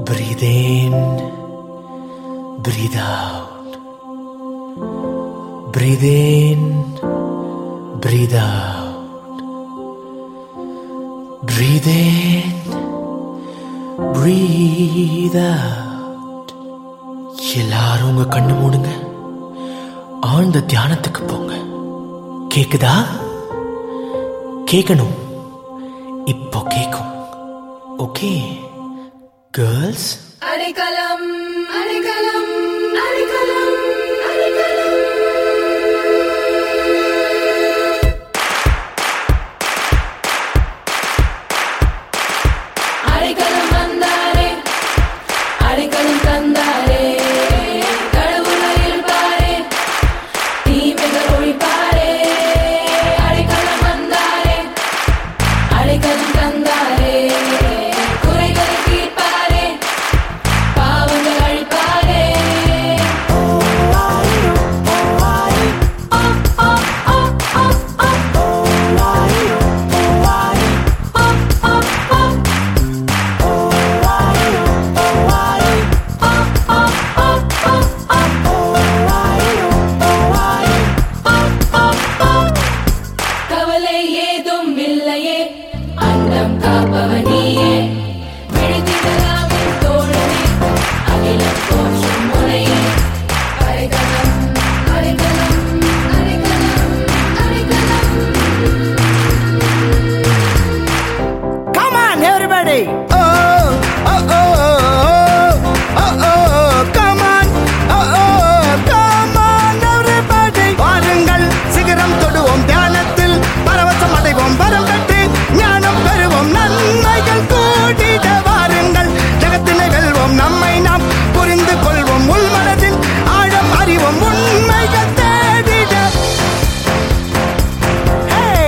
Breathe in, breathe out. Breathe in, breathe out. Breathe in, breathe out. எல்லாரும் உங்க கண்ணு மூடுங்க ஆழ்ந்த தியானத்துக்கு போங்க கேக்குதா கேட்கணும் இப்போ கேட்கும் ஓகே கேர்ள்ஸ் அடைக்கலம் அடைக்கலம் அடைக்கலம் அடைக்கலம் அடைக்கலம் வந்தாரே அடைக்கலம் தந்தாரே கடவுளை இருப்பாரே தீமைகள் ஒழிப்பாரே அடைக்கலம் வந்தாரே அடைக்கலம் தந்தாரே குறைகளை தீர்ப்பாரே பாவங்கள் அழிப்பாரே கவலை ஏதும் இல்லையே அண்டம் காப்பவனியே விழுந்திடலாம் என் தோழனே அகிலம் போற்றும் முனையே அரைகலம் அரைகலம் அரைகலம் அரைகலம் Come on, everybody! Oh, oh, oh, oh, oh, oh, come on! Oh, oh, come on, everybody! வாருங்கள் சிகரம் தொடுவோம் தியானத்தில் பரவசம் அடைவோம் வரம் பெற்று ஞானம் பெறுவோம் நன்மைகள் கூட்டிட வாருங்கள் ஜகத்தினை வெல்வோம் நம்மை நாம் புரிந்து கொள்வோம் உள்மனதின் ஆழம் அறிவோம் உண்மைகள் தேடிட Hey!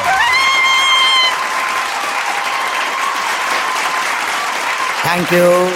Thank you.